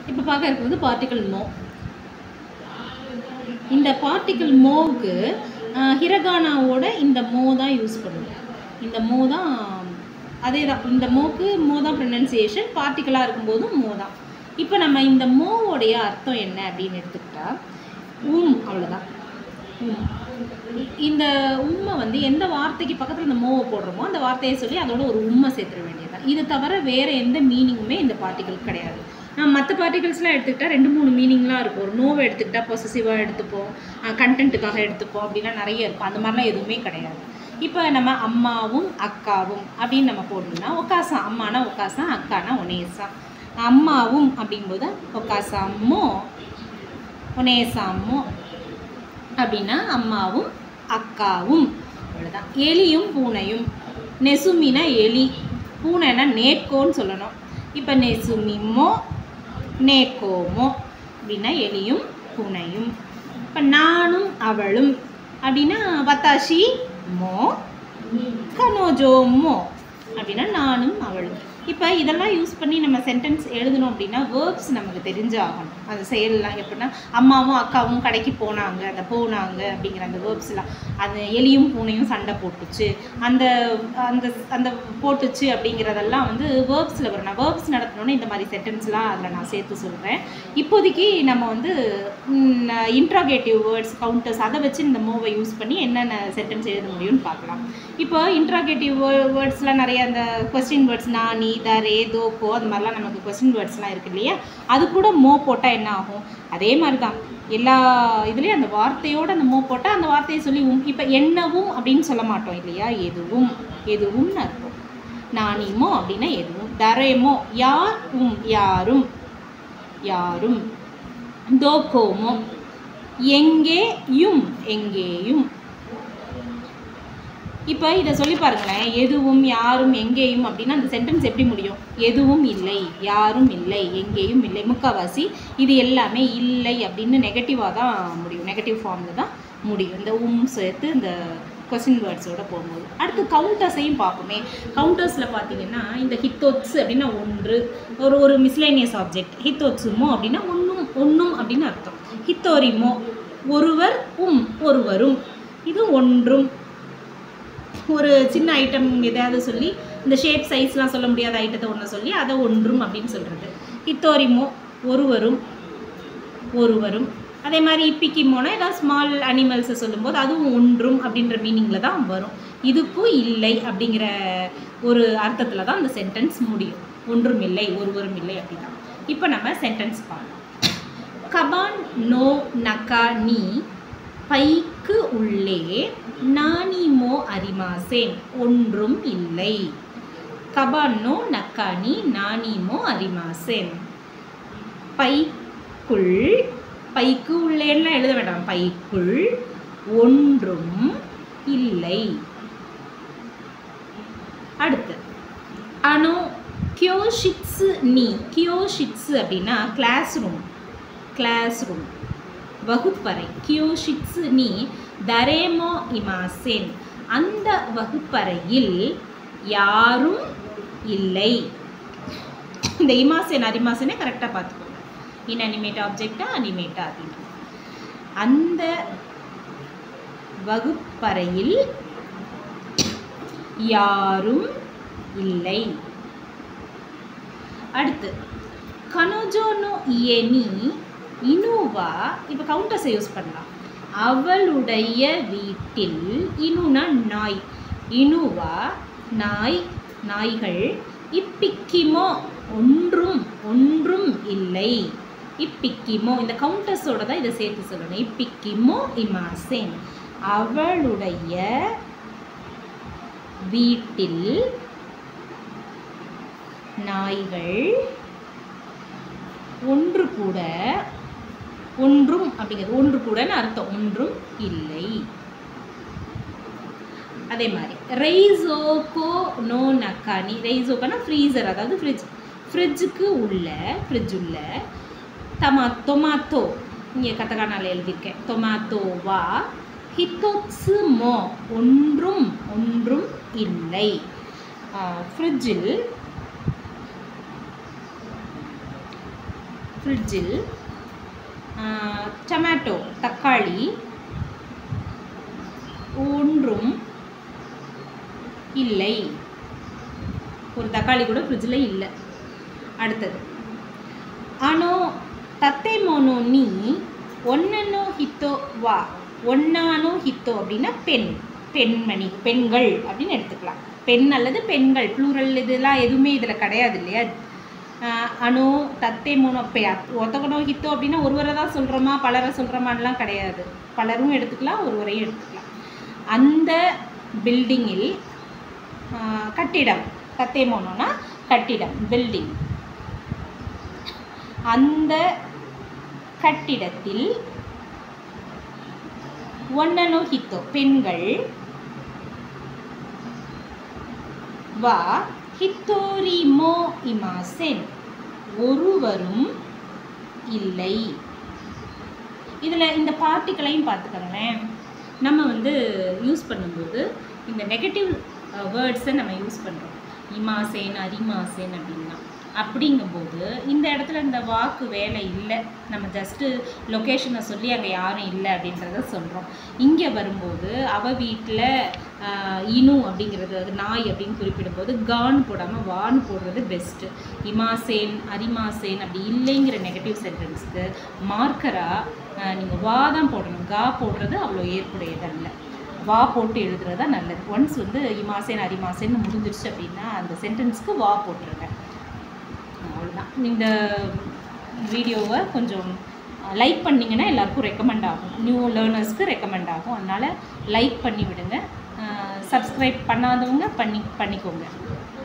இப்போ பார்க்க இருக்கிறது பார்ட்டிக்கல் மோ இந்த பார்ட்டிக்கல் மோவுக்கு ஹிரகானாவோட இந்த மோ தான் யூஸ் பண்ணுவோம் இந்த மோ தான் அதே தான் இந்த மோக்கு மோ தான் ப்ரொனன்சியேஷன் பார்ட்டிக்கலாக இருக்கும்போதும் மோ தான் இப்போ நம்ம இந்த மோவோடைய அர்த்தம் என்ன அப்படின்னு எடுத்துக்கிட்டா உம் அவ்வளோதான் உம் இந்த உம்மை வந்து எந்த வார்த்தைக்கு பக்கத்தில் இந்த மோவை போடுறோமோ அந்த வார்த்தையை சொல்லி அதோட ஒரு உம்மை சேர்த்துட வேண்டியதுதான் இது தவிர வேறு எந்த மீனிங்குமே இந்த பார்ட்டிகல் கிடையாது நம்ம மற்ற பார்ட்டிகல்ஸ்லாம் எடுத்துக்கிட்டால் ரெண்டு மூணு மீனிங்லாம் இருக்கும் ஒரு நோவை எடுத்துக்கிட்டால் பொசசிவாக எடுத்துப்போம் கண்டென்ட்டுக்காக எடுத்துப்போம் அப்படிலாம் நிறைய இருக்கும் அந்த மாதிரிலாம் எதுவுமே கிடையாது இப்போ நம்ம அம்மாவும் அக்காவும் அப்படின்னு நம்ம போடணும்னா ஒக்காசா அம்மானா ஒக்காசா அக்கானா ஒனேசா அம்மாவும் அப்படிங்கும்போது ஒக்காசாமோ ஒனேசாமோ அப்படின்னா அம்மாவும் அக்காவும் அவ்வளோதான் எலியும் பூனையும் நெசுமினா எலி பூனைனா நேக்கோன்னு சொல்லணும் இப்போ நெசுமிமோ நேக்கோமோ அப்படின்னா எலியும் பூனையும் இப்போ நானும் அவளும் அப்படின்னா வத்தாஷி மோ கனோஜோ மோ அப்படின்னா நானும் அவளும் இப்போ இதெல்லாம் யூஸ் பண்ணி நம்ம சென்டென்ஸ் எழுதணும் அப்படின்னா வேர்ப்ஸ் நமக்கு தெரிஞ்சாகணும் அந்த செயல்லாம் எப்படின்னா அம்மாவும் அக்காவும் கடைக்கு போனாங்க அந்த போனாங்க அப்படிங்கிற அந்த வேர்ப்ஸ்லாம் அது எலியும் பூனையும் சண்டை போட்டுச்சு அந்த அந்த அந்த போட்டுச்சு அப்படிங்கிறதெல்லாம் வந்து வேர்ப்ஸில் வரும் நான் வேர்ப்ஸ் நடத்தணுன்னு இந்த மாதிரி சென்டென்ஸ்லாம் அதில் நான் சேர்த்து சொல்கிறேன் இப்போதைக்கு நம்ம வந்து இன்ட்ராகேட்டிவ் வேர்ட்ஸ் கவுண்டர்ஸ் அதை வச்சு இந்த மூவை யூஸ் பண்ணி என்னென்ன சென்டென்ஸ் எழுத முடியும்னு பார்க்கலாம் இப்போ இன்ட்ராகேட்டிவ் வேர்ட்ஸ்லாம் நிறைய அந்த கொஸ்டின் வேர்ட்ஸ் நானி தரே தோக்கோ அது மாதிரிலாம் நமக்கு கொஸ்டின் வேர்ட்ஸ்லாம் இருக்கு இல்லையா அது கூட மோ போட்டால் என்ன ஆகும் அதே மாதிரி தான் எல்லா இதுலேயும் அந்த வார்த்தையோடு அந்த மோ போட்டால் அந்த வார்த்தையை சொல்லி உம் இப்போ என்னவும் அப்படின்னு சொல்ல மாட்டோம் இல்லையா எதுவும் எதுவும்னு அர்த்தம் நானிமோ அப்படின்னா எதுவும் தரேமோ யார் உம் யாரும் யாரும் தோக்கோமோ எங்கேயும் எங்கேயும் இப்போ இதை சொல்லி பாருங்களேன் எதுவும் யாரும் எங்கேயும் அப்படின்னா அந்த சென்டென்ஸ் எப்படி முடியும் எதுவும் இல்லை யாரும் இல்லை எங்கேயும் இல்லை முக்கால்வாசி இது எல்லாமே இல்லை அப்படின்னு நெகட்டிவாக தான் முடியும் நெகட்டிவ் ஃபார்மில் தான் முடியும் இந்த உம் சேர்த்து இந்த கொஸ்டின் வேர்ட்ஸோட போகும்போது அடுத்து கவுண்டர்ஸையும் பார்ப்போமே கவுண்டர்ஸில் பார்த்தீங்கன்னா இந்த ஹித்தோட்ஸ் அப்படின்னா ஒன்று ஒரு ஒரு மிஸ்லேனியஸ் ஆப்ஜெக்ட் ஹித்தோட்ஸுமோ அப்படின்னா ஒன்றும் ஒன்றும் அப்படின்னு அர்த்தம் ஹித்தோரிமோ ஒருவர் உம் ஒருவரும் இது ஒன்றும் ஒரு சின்ன ஐட்டம் எதாவது சொல்லி இந்த ஷேப் சைஸ்லாம் சொல்ல முடியாத ஐட்டத்தை ஒன்று சொல்லி அதை ஒன்றும் அப்படின்னு சொல்கிறது ஹித்தோரிமோ ஒருவரும் ஒருவரும் அதே மாதிரி இப்பிக்கிமோனா ஏதாவது ஸ்மால் அனிமல்ஸை சொல்லும்போது அதுவும் ஒன்றும் அப்படின்ற மீனிங்கில் தான் வரும் இதுக்கும் இல்லை அப்படிங்கிற ஒரு அர்த்தத்தில் தான் அந்த சென்டென்ஸ் முடியும் ஒன்றும் இல்லை ஒருவரும் இல்லை அப்படின்னா இப்போ நம்ம சென்டென்ஸ் பார்க்கலாம் கபான் நோ நகா நீ பைக்கு உள்ளே நானிமோ அரிமாசேன் ஒன்றும் இல்லை கபானோ நக்கானி நானிமோ அரிமாசேன் பைக்குள் பைக்கு உள்ளேன்னா எழுத வேண்டாம் பைக்குள் ஒன்றும் இல்லை அடுத்து அனோ கியோஷிட்ஸு நீ கியோஷிட்ஸு அப்படின்னா கிளாஸ் ரூம் கிளாஸ் ரூம் வகுப்பறை கியோஷிட்ஸு நீ தரேமோ இமாசேன் அந்த வகுப்பறையில் யாரும் இல்லை இந்த இமாசேன் அரிமாசேனே கரெக்டாக பார்த்துக்கோங்க இன்அனிமேட் ஆப்ஜெக்டா அனிமேட்டா அப்படின்னு அந்த வகுப்பறையில் யாரும் இல்லை அடுத்து கனோஜோனோ இயனி இனுவா இப்போ கவுண்டர்ஸை யூஸ் பண்ணலாம் அவளுடைய வீட்டில் இனுனா நாய் இனுவா நாய் நாய்கள் இப்பிக்கிமோ ஒன்றும் ஒன்றும் இல்லை இப்பிக்கிமோ இந்த கவுண்டர்ஸோட தான் இதை சேர்த்து சொல்லணும் இப்பிக்கிமோ இமாசேன் அவளுடைய வீட்டில் நாய்கள் ஒன்று கூட ஒன்றும் அப்படிங்கிறது ஒன்று கூடன்னு அர்த்தம் ஒன்றும் இல்லை அதே மாதிரி ரெய்சோகோ நோ நக்கானி ரெய்சோக்கானா ஃப்ரீசர் அதாவது ஃப்ரிட்ஜ் ஃப்ரிட்ஜுக்கு உள்ள ஃப்ரிட்ஜ் உள்ள தமா டொமாட்டோ இங்கே கத்தகானால எழுதியிருக்கேன் டொமாட்டோவா ஹித்தோட்ஸு மோ ஒன்றும் ஒன்றும் இல்லை ஃப்ரிட்ஜில் ஃப்ரிட்ஜில் டொமேட்டோ தக்காளி ஒன்றும் இல்லை ஒரு தக்காளி கூட ஃப்ரிட்ஜில் இல்லை அடுத்தது அனோ தத்தை மோனோ நீ ஒன்னனோ ஹித்தோ வா ஒன்னானோ ஹித்தோ அப்படின்னா பெண் பெண்மணி பெண்கள் அப்படின்னு எடுத்துக்கலாம் பெண் அல்லது பெண்கள் ப்ளூரல் இதெல்லாம் எதுவுமே இதில் கிடையாது இல்லையா ஆஹ் அணு தத்தை மூணு பே ஒத்தகனோ ஹித்தோ அப்படின்னா ஒருவரை தான் சொல்கிறோமா பலரை சொல்கிறோமான்லாம் கிடையாது பலரும் எடுத்துக்கலாம் ஒருவரையும் எடுத்துக்கலாம் அந்த பில்டிங்கில் கட்டிடம் தத்தை மோனோனா கட்டிடம் பில்டிங் அந்த கட்டிடத்தில் ஒன்னனோ ஹித்தோ பெண்கள் வா ஹித்தோரி மோ இமாசென் ஒருவரும் இல்லை இதில் இந்த பார்ட்டிக்களையும் பார்த்துக்கோங்களேன் நம்ம வந்து யூஸ் பண்ணும்போது இந்த நெகட்டிவ் வேர்ட்ஸை நம்ம யூஸ் பண்ணுறோம் இமாசேன் அரிமாசேன் அப்படின்னா அப்படிங்கும்போது இந்த இடத்துல இந்த வாக்கு வேலை இல்லை நம்ம ஜஸ்ட்டு லொக்கேஷனை சொல்லி அங்கே யாரும் இல்லை அப்படின்றத சொல்கிறோம் இங்கே வரும்போது அவ வீட்டில் இனு அப்படிங்கிறது அது நாய் அப்படின்னு குறிப்பிடும்போது கான் போடாமல் வான் போடுறது பெஸ்ட்டு இமாசேன் அரிமாசேன் அப்படி இல்லைங்கிற நெகட்டிவ் சென்டென்ஸ்க்கு மார்க்கராக நீங்கள் வா தான் போடணும் கா போடுறது அவ்வளோ ஏற்புடையதல்ல வா போட்டு எழுதுறது தான் நல்லது ஒன்ஸ் வந்து இமாசேன் அரிமாசேன்னு முடிஞ்சிருச்சு அப்படின்னா அந்த சென்டென்ஸ்க்கு வா போட்டுருங்க அவ்வளோதான் இந்த வீடியோவை கொஞ்சம் லைக் பண்ணிங்கன்னா எல்லாருக்கும் ரெக்கமெண்ட் ஆகும் நியூ லேர்னர்ஸ்க்கு ரெக்கமெண்ட் ஆகும் அதனால் லைக் பண்ணி விடுங்க சப்ஸ்கிரைப் பண்ணாதவங்க பண்ணி பண்ணிக்கோங்க